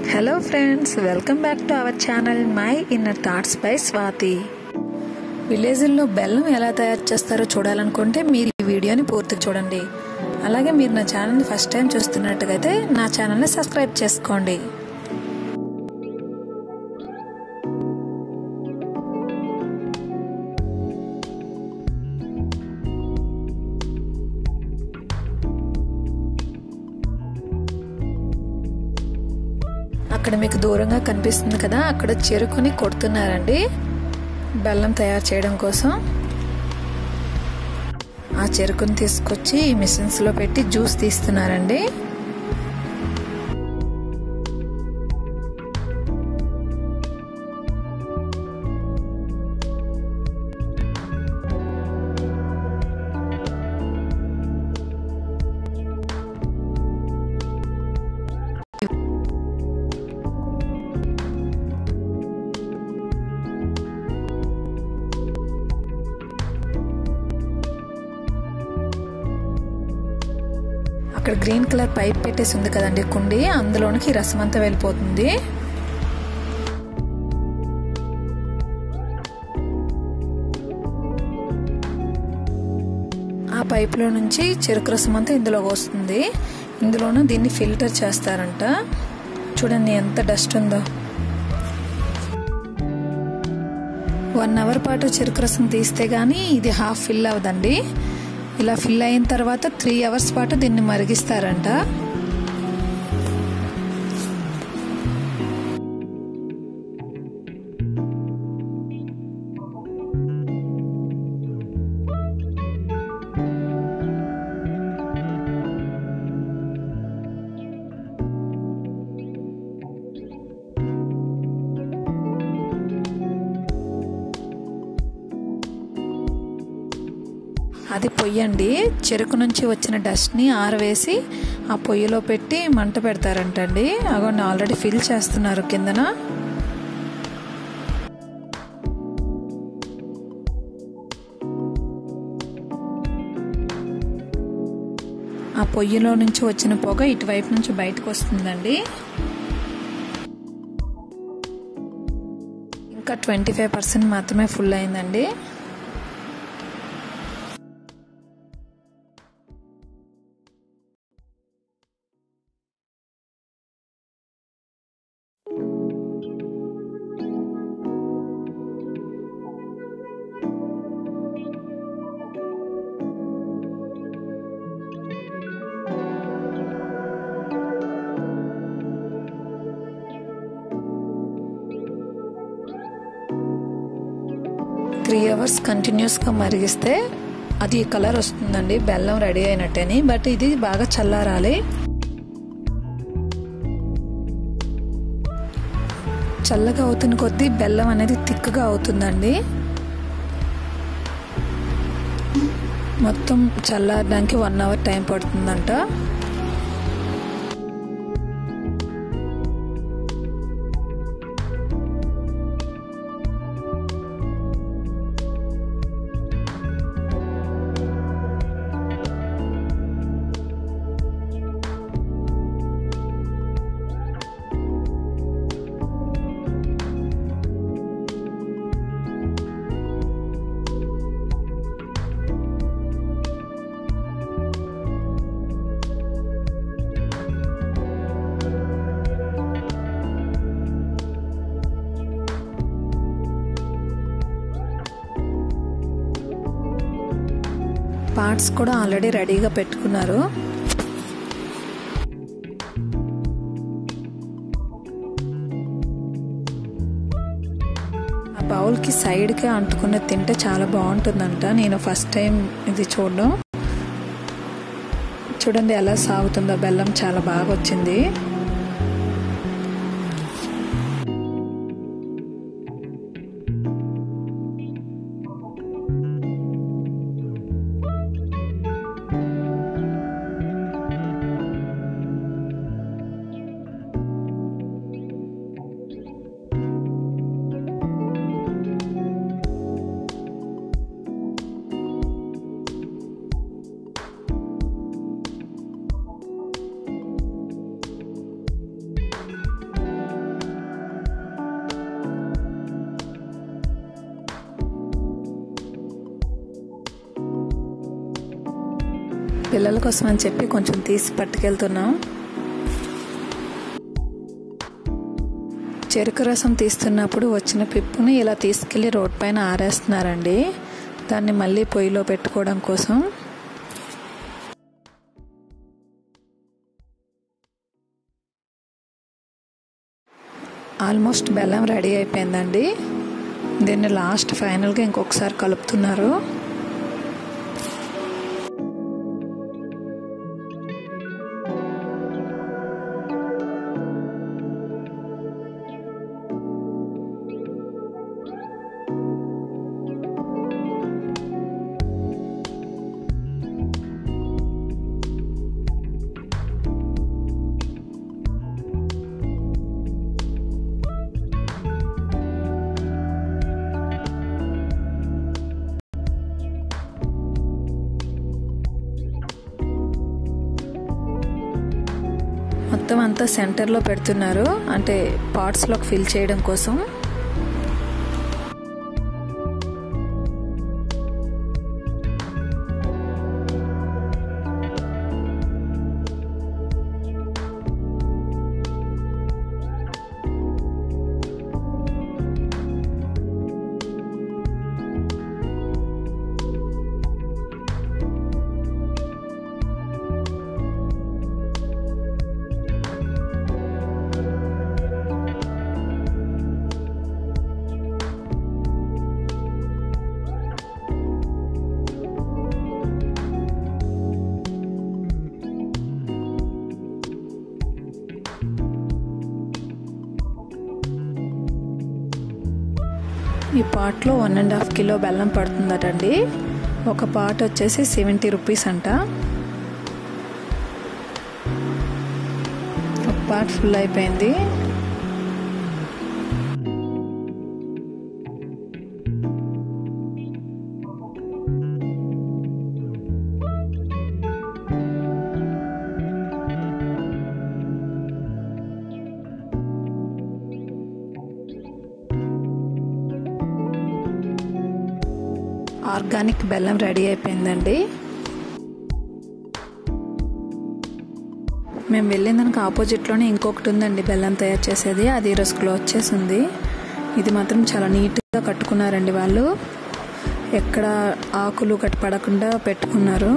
hello friends welcome back to our channel my inner thoughts by Swathi విలేజ్ల్లో బెల్లం ఎలా తయారు చేస్తారో చూడాలనుకుంటే మీరు ఈ వీడియోని పూర్తిగా చూడండి అలాగే మీరు నా ఛానల్ని ఫస్ట్ టైం చూస్తున్నట్టుగైతే నా ఛానల్ని సబ్స్క్రైబ్ చేసుకోండి అక్కడ మీకు దూరంగా కనిపిస్తుంది కదా అక్కడ చెరుకుని కొడుతున్నారండి బెల్లం తయారు చేయడం కోసం ఆ చెరుకుని తీసుకొచ్చి ఈ మిషన్స్లో పెట్టి జ్యూస్ తీస్తున్నారండి అక్కడ గ్రీన్ కలర్ పైప్ పెట్టేసి ఉంది కదండి కుండి అందులోనికి రసం అంతా వెళ్ళిపోతుంది ఆ పైపులో నుంచి చెరుకు రసం అంతా ఇందులోకి వస్తుంది ఇందులోనూ దీన్ని ఫిల్టర్ చేస్తారంట చూడండి ఎంత డస్ట్ ఉందో వన్ అవర్ పాటు చెరుకు రసం తీస్తే కానీ ఇది హాఫ్ ఫిల్ అవ్వదండి ఇలా ఫిల్ అయిన తర్వాత త్రీ అవర్స్ పాటు దీన్ని మరిగిస్తారంట అది పొయ్యండి చెరుకు నుంచి వచ్చిన డస్ట్ని ఆరవేసి ఆ పొయ్యిలో పెట్టి మంట పెడతారంటండి అగోండి ఆల్రెడీ ఫిల్ చేస్తున్నారు కిందన ఆ పొయ్యిలో నుంచి వచ్చిన పొగ ఇటువైపు నుంచి బయటకు వస్తుందండి ఇంకా ట్వంటీ ఫైవ్ పర్సెంట్ మాత్రమే ఫుల్ అయిందండి త్రీ అవర్స్ కంటిన్యూస్గా మరిగిస్తే అది కలర్ వస్తుందండి బెల్లం రెడీ అయినట్టేని బట్ ఇది బాగా చల్లారాలి చల్లగా అవుతున్న కొద్దీ బెల్లం అనేది థిక్గా అవుతుందండి మొత్తం చల్లారడానికి వన్ అవర్ టైం పడుతుందంట పార్ట్స్ కూడా ఆల్రెడీ రెడీగా పెట్టుకున్నారు ఆ బౌల్కి సైడ్కి అంటుకుని తింటే చాలా బాగుంటుందంట నేను ఫస్ట్ టైం ఇది చూడడం చూడండి ఎలా సాగుతుందో బెల్లం చాలా బాగా వచ్చింది పిల్లల కోసం అని చెప్పి కొంచెం తీసి పట్టుకెళ్తున్నాం చెరుకు రసం తీస్తున్నప్పుడు వచ్చిన పిప్పుని ఇలా తీసుకెళ్ళి రోడ్ పైన ఆరేస్తున్నారండి దాన్ని మళ్ళీ పొయ్యిలో పెట్టుకోవడం కోసం ఆల్మోస్ట్ బెల్లం రెడీ అయిపోయిందండి దీన్ని లాస్ట్ ఫైనల్గా ఇంకొకసారి కలుపుతున్నారు మొత్తం అంతా సెంటర్లో పెడుతున్నారు అంటే పార్ట్స్లోకి ఫిల్ చేయడం కోసం ఈ పాట్లో వన్ అండ్ హాఫ్ కిలో బెల్లం పడుతుందటండి ఒక పాట్ వచ్చేసి సెవెంటీ రూపీస్ అంట ఒక పాట్ ఫుల్ అయిపోయింది ఆర్గానిక్ బెల్లం రెడీ అయిపోయిందండి మేము వెళ్ళిన దానికి ఆపోజిట్లోనే ఇంకొకటి ఉందండి బెల్లం తయారు చేసేది అది ఈరోజు క్లోజ్ చేసింది ఇది మాత్రం చాలా నీట్గా కట్టుకున్నారండి వాళ్ళు ఎక్కడ ఆకులు కట్టి పడకుండా పెట్టుకున్నారు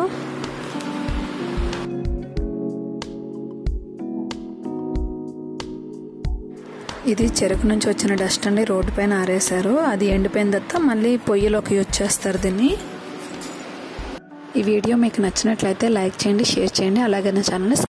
ఇది చెరుకు నుంచి వచ్చిన డస్ట్ అండి రోడ్డు పైన ఆరేశారు అది ఎండిపోయిన తర్వాత మళ్ళీ పొయ్యిలోకి యూజ్ చేస్తారు దీన్ని ఈ వీడియో మీకు నచ్చినట్లయితే లైక్ చేయండి షేర్ చేయండి అలాగే నా ఛానల్ని